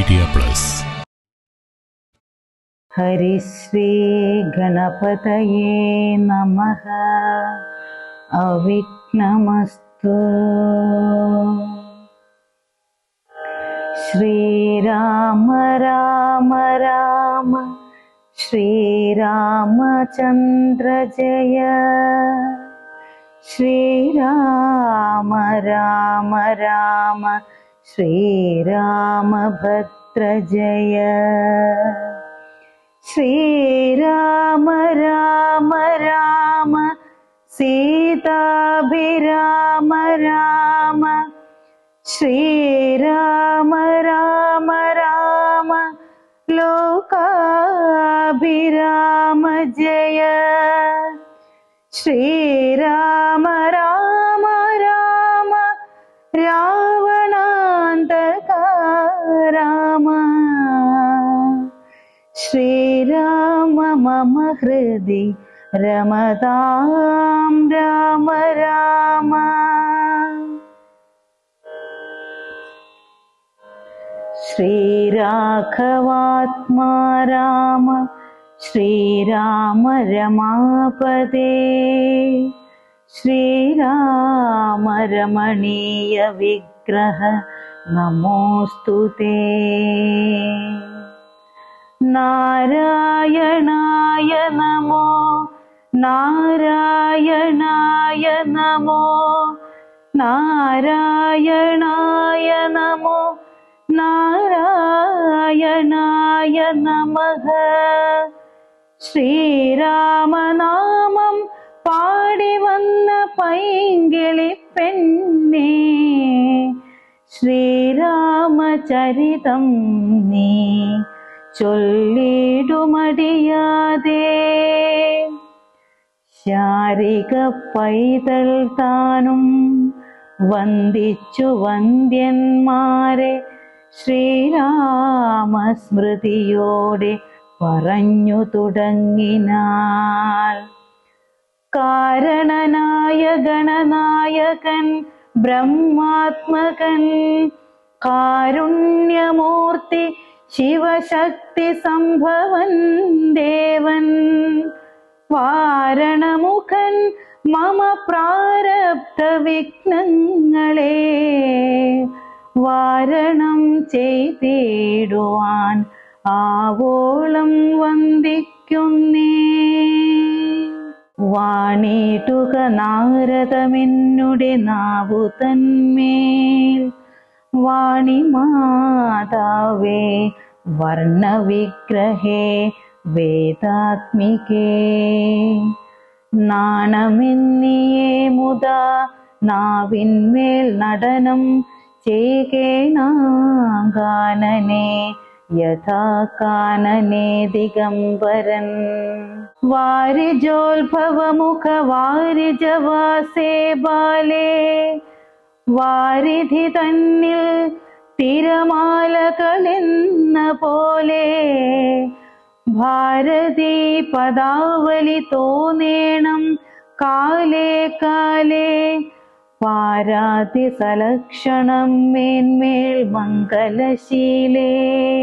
media plus ഹരിശ്രീ ഗണപതയേ നമഃ അവിഘ്നമസ്തു ശ്രീരാമ രാമ രാമ ശ്രീരാമചന്ദ്ര ജയ ശ്രീരാമ രാമ രാമ ശ്രീരാമഭദ്ര ജയ ശ്രീരാമ രാമ രാമ സീതാഭിരാമ രാമ ശ്രീരാമ രാമ രാമ ലോകാഭിരാമ ജയ ശ്രീരാമ രാമ രാമ രാവണാന്തക രാമ ശ്രീരാമ മമ ഹൃദി രമതാം രാമ രാമ ശ്രീരാഘവാത്മാ രാമ ശ്രീരാമ രമാപദേ ശ്രീരാമ രമണീയ വിഗ്രഹ നമോസ്തു തേ നാരായണായ നമോ നാരായണായ നമോ നാരായണായ നമോ നാരായണായ നമഃ ശ്രീരാമനാമം പാടി വന്ന പൈങ്കിളി പെണ്ണേ ശ്രീരാമചരിതം നീ ചൊല്ലിടുമടിയാതെ ശാരിക പൈതൽ താനും വന്ദിച്ചു വന്ദ്യന്മാരെ ശ്രീരാമസ്മൃതിയോടെ പറഞ്ഞു തുടങ്ങിനാൾ കാരണനായ ഗണനായകൻ ബ്രഹ്മാത്മകൻ കാരുണ്യമൂർത്തി ശിവശക്തി സംഭവൻ ദേവൻ വാരണമുഖൻ മമ പ്രാരബ്ധ വിഘ്നങ്ങളെ വാരണം ചെയ്തിടുവാൻ ആവോളം വന്ദിക്കുന്നേ വാണിടുക നാരദമെന്നുടെ നാവു തന്മേൽ വാണി മാതാവേ വർണ്ണവിഗ്രഹേ വേദാത്മികേ നാണമെന്നിയേ മുതാ നാവിന്മേൽ നടനം ചേകേണാകാനനെ യഥാ കാനനെ ദിഗംബരൻ വാരിജോത്ഭവമുഖ വാരിജവാസേ ബാലേ വാരിധി തന്നിൽ തിരമാലകളെന്ന പോലെ ഭാരതി പദാവലി തോന്നേണം കാലേ കാലേ പാരാതി സലക്ഷണം മേന്മേൽ മംഗലശീലേ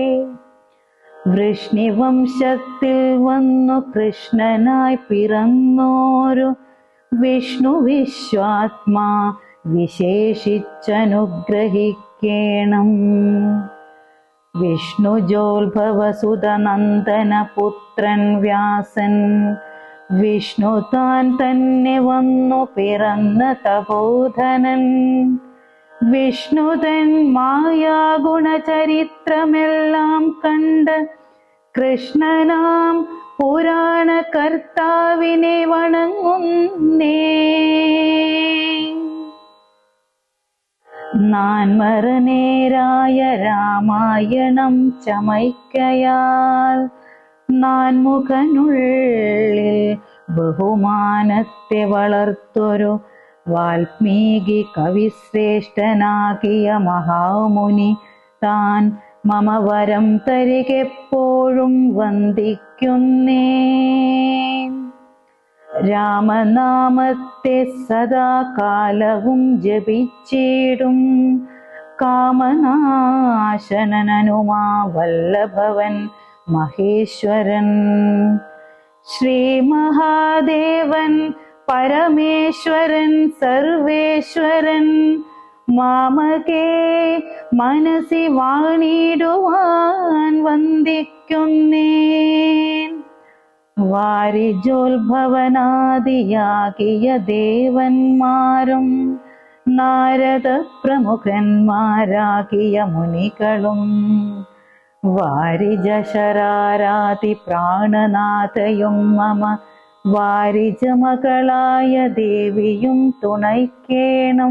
വൃഷ്ണിവംശത്തിൽ വന്നു കൃഷ്ണനായി പിറന്നോരു വിഷ്ണു വിശ്വാത്മാ വിശേഷിച്ചനുഗ്രഹിക്കേണം വിഷ്ണുജോത്ഭവസുതനന്ദന പുത്രൻ വ്യാസൻ വിഷ്ണു താൻ തന്നെ വന്നു പിറന്ന തപോധനൻ വിഷ്ണുതൻ മായാഗുണചരിത്രമെല്ലാം കണ്ട് കൃഷ്ണനാം പുരാണ കർത്താവിനെ വണങ്ങുന്നേ നാൻമറനേരായ രാമായണം ചമയ്ക്കയാൽ നാൻമുഖനുള്ളിൽ ബഹുമാനത്തെ വളർത്തൊരു വാൽമീകി കവിശ്രേഷ്ഠനാകിയ മഹാമുനി താൻ മമ വരം തരികെപ്പോഴും വന്ദിക്കുന്നേ രാമനാമത്തെ സദാ കാലവും ജപിച്ചിടും കാമനാശനനുമാ വല്ലഭവൻ മഹേശ്വരൻ ശ്രീ മഹാദേവൻ പരമേശ്വരൻ സർവേശ്വരൻ മാമകേ മനസി വാണിടുവാൻ വന്ദിക്കുന്നേൻ വാരിജോത്ഭവനാദിയാകിയ ദേവന്മാരും നാരദ പ്രമുഖന്മാരാകിയ മുനികളും വാരിജശരാരാതി പ്രാണനാഥയും മമ വാരിജമകളായ ദേവിയും തുണയ്ക്കേണം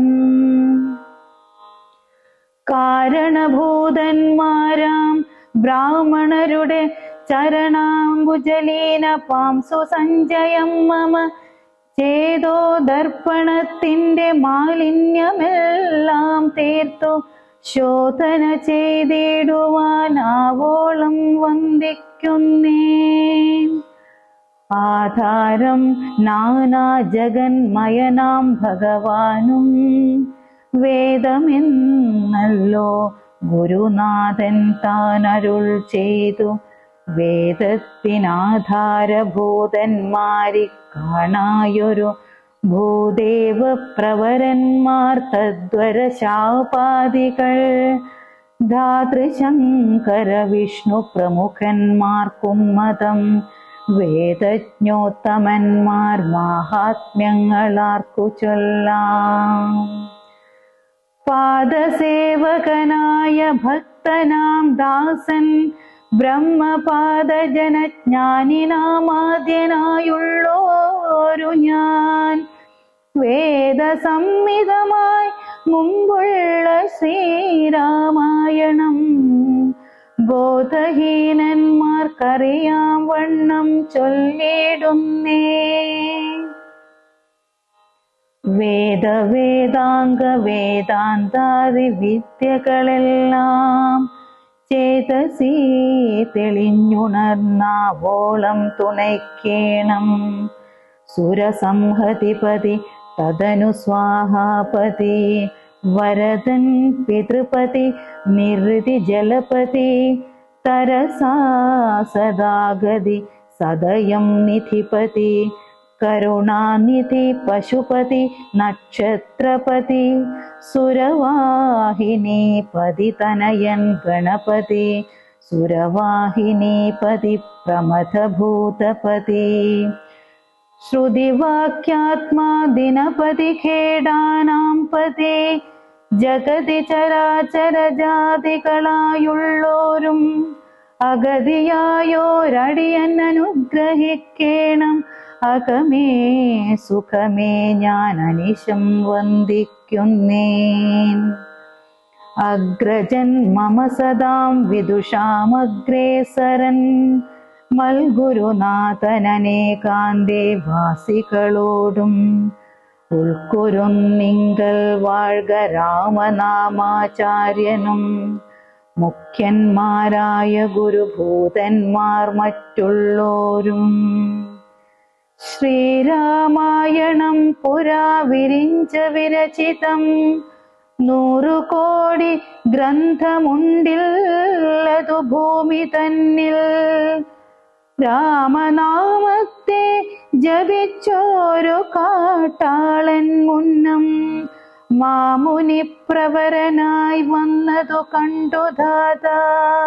കാരണഭൂതന്മാരാം ബ്രാഹ്മണരുടെ ചരണാംബുജലീന പാംസു സഞ്ചയം മമ ചേതോ ദർപ്പണത്തിന്റെ മാലിന്യമെല്ലാം തീർത്തു ശോധന ചെയ്തിടുവാനാവോളം വന്ദിക്കുന്നേ ആധാരം നാനാ ജഗന്മയനാം ഭഗവാനും വേദമെന്നല്ലോ ഗുരുനാഥൻ താൻ അരുൾ ചെയ്തു വേദത്തിനാധാരഭൂതന്മാരി കാണായൊരു ഭൂദേവ പ്രവരന്മാർ തദ്വര ശാപാദികൾ ധാതൃശങ്കര വിഷ്ണു പ്രമുഖന്മാർക്കും മതം വേദജ്ഞോത്തമന്മാർ മാഹാത്മ്യങ്ങളാർക്കു ചൊല്ലാം പാദസേവകനായ ഭക്തനാം ദാസൻ ബ്രഹ്മപാദജനജ്ഞാനിനാമാദ്യനായുള്ളോരു ഞാൻ വേദസംഹിതമായി മുമ്പുള്ള ശ്രീരാമായണം ബോധഹീനന്മാർക്കറിയാം വണ്ണം ചൊല്ലിടുന്നേ വേദ വേദാംഗ വേദാന്താദി വിദ്യകളെല്ലാം ചേതസീ തെളിഞ്ഞുണർന്നാവോളം തുണയ്ക്കേണം സുരസംഹതിപതി തദനു സ്വാഹാപതി വരദൻ പിതൃപതി നിർതി ജലപതി തരസാ സദാഗതി സദയം നിധിപതി കരുണാനിധി പശുപതി നക്ഷത്രപതി സുരവാഹിനി പതി തനയൻ ഗണപതി സുരവാഹിനീപതി പ്രമഥഭൂതപതി ശ്രുതിവാക്യാത്മാ ദിനപതി ഖേടാനാം പതി ജഗതി ചരാചര ജാതികളായുള്ളോരും അഗതിയായോരടിയൻ അനുഗ്രഹിക്കേണം അകമേ സുഖമേ ഞാൻ അനിശം വന്ദിക്കുന്നേൻ അഗ്രജൻ മമ സദാം വിദുഷാമഗ്രേസരൻ മൽഗുരുനാഥനേകാന്തേ വാസികളോടും ഉൾക്കുരുന്നിങ്കൽ വാഴ്ക രാമനാമാചാര്യനും മുഖ്യന്മാരായ ഗുരുഭൂതന്മാർ മറ്റുള്ളോരും ശ്രീരാമായണം പുരാ വിരിഞ്ച വിരചിതം നൂറു കോടി ഗ്രന്ഥമുണ്ടില്ലതു ഭൂമി തന്നിൽ രാമനാമത്തെ ജപിച്ചോരു കാട്ടാളൻ മുന്നം മാമുനി പ്രവരനായി വന്നതു കണ്ടു ദാതാ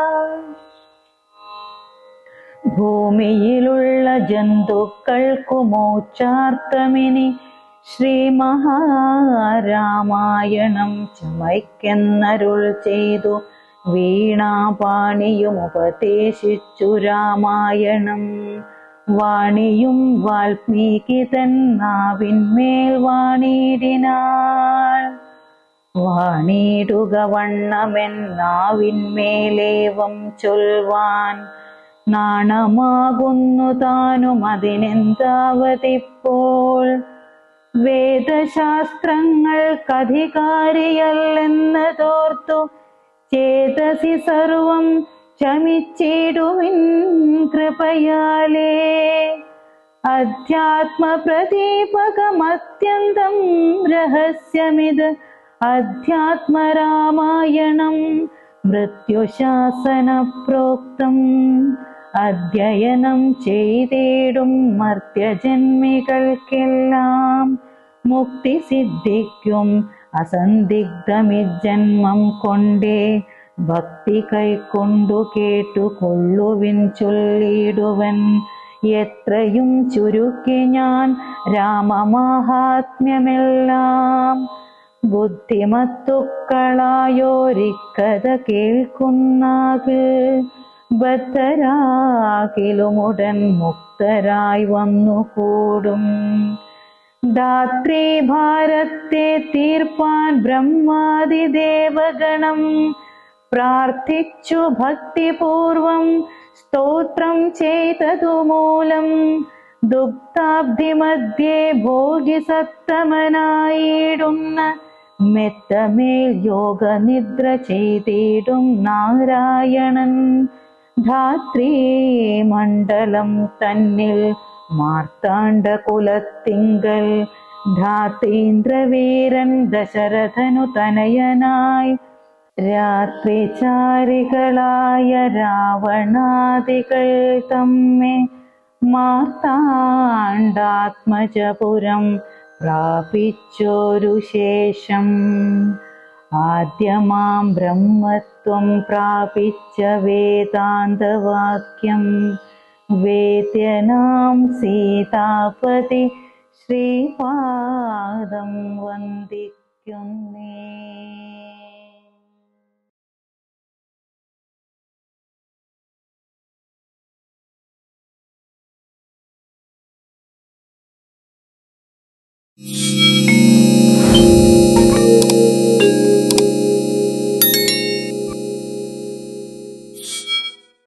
ഭൂമിയിലുള്ള ജന്തുക്കൾക്കു മോക്ഷാർത്ഥമിനി ശ്രീ മഹാരാമായണം ചമയ്ക്കെന്നരുൾ ചെയ്തു വീണാപാണിയും ഉപദേശിച്ചു രാമായണം വാണിയും വാൽമീകി തൻ നാവിന്മേൽ വാണിടിനാൾ വാണിടുക വണ്ണമെൻ നാവിന്മേലേവം ചൊൽവാൻ നാണമാകുന്നു താനും അതിനെന്താവതിപ്പോൾ വേദശാസ്ത്രങ്ങൾക്കധികാരിയല്ലെന്ന് തോർത്തു ചേതസി സർവം ക്ഷമിച്ചിടുവിൻ കൃപയാലേ അധ്യാത്മപ്രദീപകമത്യന്തം രഹസ്യമിത് അധ്യാത്മരാമായണം മൃത്യുശാസനപ്രോക്തം അധ്യയനം ചെയ്തിടും മർത്യജന്മികൾക്കെല്ലാം മുക്തി സിദ്ധിക്കും അസന്ദിഗ്ധമിജന്മം കൊണ്ടേ ഭക്തി കൈക്കൊണ്ടു കേട്ടു കൊള്ളുവിൻ ചൊല്ലിടുവൻ എത്രയും ചുരുക്കി ഞാൻ രാമമാഹാത്മ്യമെല്ലാം ബുദ്ധിമത്തുക്കളായോരിക്കഥ കേൾക്കുന്നാകിൽ ബദ്ധരാകിലുമുടൻ മുക്തരായി വന്നുകൂടും ധാത്രീ ഭാരത്തെ തീർപ്പാൻ ബ്രഹ്മാതിദേവഗണം പ്രാർത്ഥിച്ചു ഭക്തിപൂർവം സ്തോത്രം ചെയ്തതു മൂലം ദുഗ്ധാബ്ധിമധ്യേ ഭോഗിസത്തമനായിടുന്ന മെത്തമേൽ യോഗനിദ്ര ചെയ്തിടും നാരായണൻ ധാത്രീ മണ്ഡലം തന്നിൽ മാർത്താണ്ഡ കുലത്തിങ്കൽ ധാത്രീന്ദ്രവീരൻ ദശരഥനു തനയനായി രാത്രിചാരികളായ രാവണാദികൾ തമ്മെ മാർത്താണ്ഡാത്മജപുരം പ്രാപിച്ചൊരു ശേഷം ആദ്യമാം ബ്രഹ്മത്വം പ്രാപിച്ച വേദാന്തവാക്യം വേദ്യനാം സീതാപതി ശ്രീപാദം വന്ദിക്കുന്നേ you